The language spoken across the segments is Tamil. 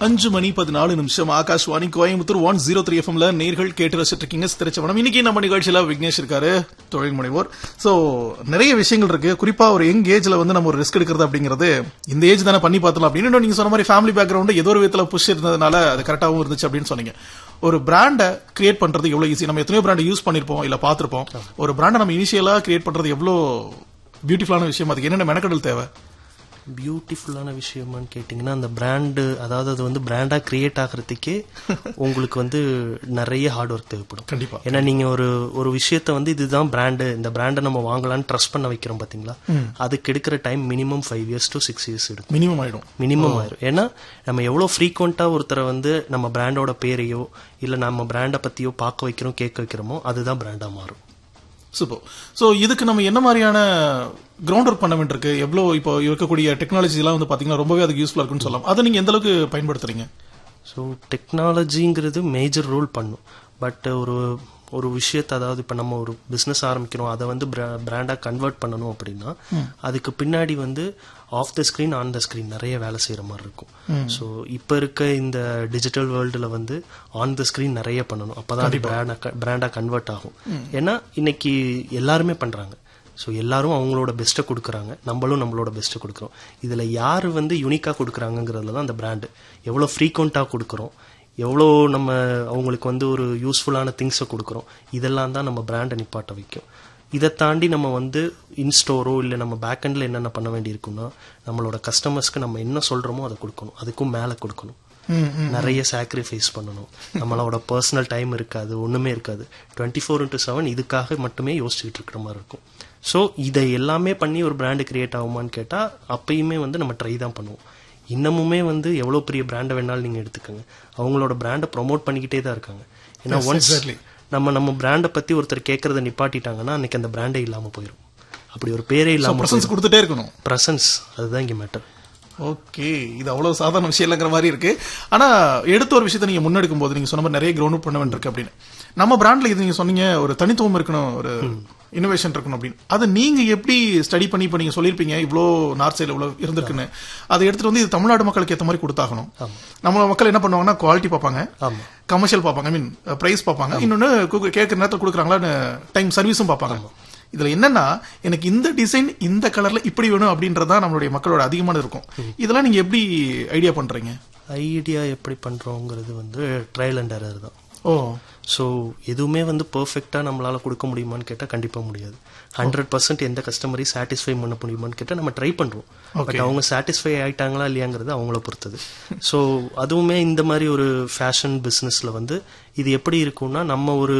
அஞ்சு மணி பதினாலு நிமிஷம் Akashvani Coimbatore one zero three எஃப்எம்ல நேர்கள் கேட்டு ரசிட்டு இருக்கீங்க திருச்சவனம் இன்னைக்கு நம்ம நிகழ்ச்சியில விக்னேஷ் இருக்காரு தொழில் முனைவோர் சோ நிறைய விஷயங்கள் இருக்கு குறிப்பா ஒரு யங் ஏஜ்ல வந்து நம்ம ஒரு ரிஸ்க் எடுக்கிறது அப்படிங்கிறது இந்த ஏஜ் தானே பண்ணி பார்த்தலாம் அப்படின்னு இன்னும் நீங்க சொன்ன மாதிரி ஃபேமிலி பேக்ரவுண்ட் ஏதோ ஒரு விதத்துல புஷ் இருந்ததுனால அது கரெக்டாகவும் இருந்துச்சு அப்படின்னு சொன்னீங்க ஒரு பிராண்டை கிரியேட் பண்றது எவ்வளவு ஈஸி நம்ம எத்தனையோ பிராண்ட் யூஸ் பண்ணிருப்போம் இல்ல பார்த்திருப்போம் ஒரு பிராண்டை நம்ம இனிஷியலா கிரியேட் பண்றது எவ்வளவு பியூட்டிஃபுல்லான விஷயம் அதுக்கு என்னென்ன மெனக்கடல் தேவை பியூட்டிஃபுல்லான விஷயமான்னு கேட்டிங்கன்னா அந்த பிராண்டு அதாவது அது வந்து பிராண்டா கிரியேட் ஆகிறதுக்கே உங்களுக்கு வந்து நிறைய ஹார்ட் ஒர்க் தேவைப்படும் கண்டிப்பா ஏன்னா நீங்க ஒரு ஒரு விஷயத்த வந்து இதுதான் பிராண்டு இந்த பிராண்டை நம்ம வாங்கலாம்னு ட்ரஸ்ட் பண்ண வைக்கிறோம் பாத்தீங்களா அதுக்கு எடுக்கிற time minimum five years to six years எடுக்கும் மினிமம் ஆயிடும் மினிமம் ஆயிரும் ஏன்னா நம்ம எவ்வளவு ஃப்ரீக்வெண்டா ஒருத்தரை வந்து நம்ம பிராண்டோட பேரையோ இல்ல நம்ம பிராண்டை பத்தியோ பார்க்க வைக்கிறோம் கேட்க வைக்கிறோமோ அதுதான் பிராண்டா மாறும் சூப்பர் சோ இதுக்கு நம்ம என்ன மாதிரியான கிரவுண்ட் ஒர்க் பண்ண வேண்டியிருக்கு எவ்வளவு இப்போ இருக்கக்கூடிய டெக்னாலஜி எல்லாம் வந்து பாத்தீங்கன்னா ரொம்பவே அதுக்கு யூஸ்ஃபுல்லா இருக்குன்னு சொல்லலாம் அதை நீங்க எந்த அளவுக்கு பயன்படுத்துறீங்க ஸோ டெக்னாலஜிங்கிறது மேஜர் ரோல் பண்ணும் பட் ஒரு ஒரு விஷயத்தை அதாவது இப்போ நம்ம ஒரு பிஸ்னஸ் ஆரம்பிக்கிறோம் அதை வந்து பிராண்டாக கன்வெர்ட் பண்ணணும் அப்படின்னா அதுக்கு பின்னாடி வந்து off the screen on the screen நிறைய வேலை செய்கிற மாதிரி இருக்கும் ஸோ இப்போ இருக்க இந்த டிஜிட்டல் வேர்ல்டில் வந்து ஆன் த ஸ்க்ரீன் நிறைய பண்ணணும் அப்போ தான் அது பிராண்டாக பிராண்டாக கன்வெர்ட் ஆகும் ஏன்னா இன்னைக்கு எல்லாருமே பண்ணுறாங்க ஸோ எல்லாரும் அவங்களோட பெஸ்ட்டை கொடுக்குறாங்க நம்மளும் நம்மளோட பெஸ்ட்டை கொடுக்குறோம் இதில் யார் வந்து யூனிக்காக கொடுக்குறாங்கங்கிறதுல தான் அந்த பிராண்டு எவ்வளோ ஃப்ரீக்வெண்ட்டாக கொடுக்குறோம் எவ்வளோ நம்ம அவங்களுக்கு வந்து ஒரு யூஸ்ஃபுல்லான திங்ஸை கொடுக்குறோம் இதெல்லாம் தான் நம்ம பிராண்டை நிப்பாட்ட வைக்கும் இதை தாண்டி நம்ம வந்து இன்ஸ்டோரோ இல்லை நம்ம பேக்கெண்டில் என்னென்ன பண்ண வேண்டியிருக்குன்னா நம்மளோட கஸ்டமர்ஸ்க்கு நம்ம என்ன சொல்கிறோமோ அதை கொடுக்கணும் அதுக்கும் மேலே கொடுக்கணும் நிறைய சாக்ரிஃபைஸ் பண்ணணும் நம்மளோட பர்சனல் டைம் இருக்காது ஒன்றுமே இருக்காது டுவெண்ட்டி ஃபோர் இன்ட்டு செவன் இதுக்காக மட்டுமே யோசிச்சுக்கிட்டு இருக்கிற மாதிரி இருக்கும் ஸோ இதை எல்லாமே பண்ணி ஒரு பிராண்டு கிரியேட் ஆகுமான்னு கேட்டால் அப்பயுமே வந்து நம்ம ட்ரை தான் பண்ணுவோம் இன்னமுமே வந்து எவ்வளோ பெரிய பிராண்டை வேணாலும் நீங்கள் எடுத்துக்கோங்க அவங்களோட பிராண்டை ப்ரொமோட் பண்ணிக்கிட்டே தான் இருக்காங்க ஏன்னா ஒன்ஸ் exactly. நம்ம நம்ம பிராண்டை பற்றி ஒருத்தர் கேட்கறத நிப்பாட்டிட்டாங்கன்னா அன்னைக்கு அந்த பிராண்டே இல்லாமல் போயிடும் அப்படி ஒரு பேரே இல்லாமல் பிரசன்ஸ் கொடுத்துட்டே இருக்கணும் ப்ரெசன்ஸ் அதுதான் இங்கே மேட்டர் ஓகே இது அவ்வளவு சாதாரண விஷயம் இல்லைங்கிற மாதிரி இருக்கு ஆனா எடுத்த ஒரு விஷயத்தை நீங்க முன்னெடுக்கும் போது நீங்க சொன்ன மாதிரி நிறைய கிரவுண்ட் பண்ண வேண்டியிருக்கு அப்படின்னு நம்ம பிராண்ட்ல இது நீங்க சொன்னீங்க ஒரு தனித்துவம் இருக்கணும் ஒரு இன்னோவேஷன் இருக்கணும் அப்படின்னு அது நீங்க எப்படி ஸ்டடி பண்ணி இப்ப நீங்க சொல்லியிருப்பீங்க இவ்வளோ நார்த் சைடுல இவ்வளவு இருந்திருக்குன்னு அதை எடுத்துட்டு வந்து இது தமிழ்நாடு மக்களுக்கு ஏத்த மாதிரி கொடுத்தாகணும் நம்ம மக்கள் என்ன பண்ணுவாங்கன்னா குவாலிட்டி பார்ப்பாங்க ஆமாம் கமர்ஷியல் பார்ப்பாங்க ஐ மீன் பிரைஸ் பார்ப்பாங்க இன்னொன்னு கு- கேட்கிற நேரத்தில் கொடுக்குறாங்களான்னு டைம் சர்வீஸும் பார்ப்பாங்க இதுல என்னன்னா எனக்கு இந்த டிசைன் இந்த கலர்ல இப்படி வேணும் அப்படின்றதா நம்மளுடைய மக்களோட அதிகமானது இருக்கும் இதெல்லாம் நீங்க எப்படி ஐடியா பண்றீங்க ஐடியா எப்படி பண்ணுறோங்கிறது வந்து ட்ரையல் அண்ட் எரர் தான் ஓ ஸோ எதுவுமே வந்து பர்ஃபெக்டாக நம்மளால கொடுக்க முடியுமான்னு கேட்டால் கண்டிப்பாக முடியாது ஹண்ட்ரட் பர்சன்ட் எந்த கஸ்டமரையும் சாட்டிஸ்ஃபை பண்ண முடியுமான்னு கேட்டால் நம்ம ட்ரை பண்ணுறோம் பட் அவங்க சாட்டிஸ்ஃபை ஆயிட்டாங்களா இல்லையாங்கிறது அவங்கள பொறுத்தது ஸோ அதுவுமே இந்த மாதிரி ஒரு ஃபேஷன் பிஸ்னஸில் வந்து இது எப்படி இருக்கும்னா நம்ம ஒரு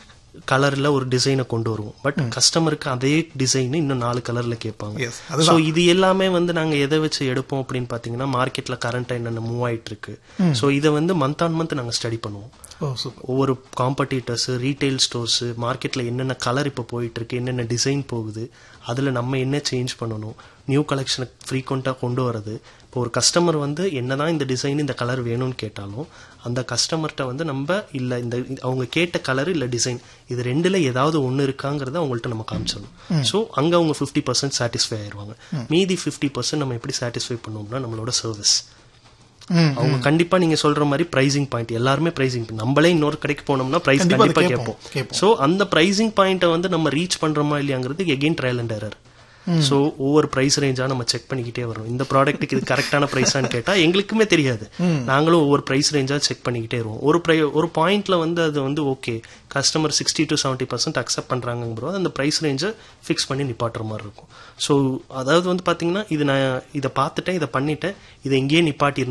கலரில் ஒரு டிசைனை கொண்டு வருவோம் பட் கஸ்டமருக்கு அதே டிசைன் இன்னும் நாலு கலரில் கேட்பாங்க Yes, ஸோ இது எல்லாமே வந்து நாங்க எதை வச்சு எடுப்போம் அப்படின்னு பாத்தீங்கன்னா மார்க்கெட்ல கரண்டா என்னென்ன மூவ் ஆயிட்டு இருக்கு ஸோ இதை வந்து மந்த் ஆன் மந்த் நாங்க ஸ்டடி பண்ணுவோம் ஓ சூப்பர் ஒவ்வொரு காம்படிட்டர்ஸ் ரீட்டைல் ஸ்டோர்ஸ் மார்க்கெட்ல என்னென்ன கலர் இப்போ போயிட்டு இருக்கு என்னென்ன டிசைன் போகுது அதுல நம்ம என்ன சேஞ்ச் பண்ணணும் நியூ கலெக்ஷனை ஃப்ரீக்வெண்ட்டாக கொண்டு வரது இப்போ ஒரு கஸ்டமர் வந்து என்னதான் இந்த டிசைன் இந்த கலர் வேணும்னு கேட்டாலும் அந்த கஸ்டமர்கிட்ட வந்து நம்ம இல்ல இந்த அவங்க கேட்ட கலர் இல்ல டிசைன் இது ரெண்டுல ஏதாவது ஒண்ணு இருக்காங்கிறத அவங்கள்ட்ட நம்ம காமிச்சிடணும் ஸோ அங்க அவங்க ஃபிஃப்டி பர்சன்ட் சாட்டிஸ்ஃபை ஆயிருவாங்க மீதி ஃபிஃப்டி பர்சன்ட் நம்ம எப்படி சாட்டிஸ்ஃபை பண்ணுவோம்னா நம்மளோட சர்வீஸ் ம் அவங்க கண்டிப்பா நீங்க சொல்ற மாதிரி பிரைசிங் பாயிண்ட் எல்லாருமே பிரைசிங் நம்மளே இன்னொரு கடைக்கு போனோம்னா பிரைஸ் கண்டிப்பா அது கண்டிப்பா கேட்போம், கேட்போம் கேட்போம். சோ அந்த பிரைசிங் பாயிண்ட்டை வந்து நம்ம ரீச் பண்றோமா இல்லையாங்கிறது again trial and error so ஒவ்வொரு பிரைஸ் ரேஞ்சா நம்ம செக் பண்ணிக்கிட்டே வரோம் இந்த ப்ராடக்ட்டுக்கு இது கரெக்டான பிரைஸான்னு கேட்டா எங்களுக்குமே தெரியாது நாங்களும் ஒவ்வொரு பிரைஸ் ரேஞ்சா செக் பண்ணிக்கிட்டே வருவோம் ஒரு pri ஒரு பாயிண்ட்ல வந்து அது வந்து okay customer sixty to seventy percent accept பண்றாங்க அந்த பிரைஸ் ரேஞ்சை ஃபிக்ஸ் பண்ணி நிப்பாட்டுற மாதிரி இருக்கும் ஸோ அதாவது வந்து பாத்தீங்கன்னா இது நான் இதை பார்த்துட்டேன் இதை பண்ணிட்டேன் இதை இங்கேயே நிப்பாட்டி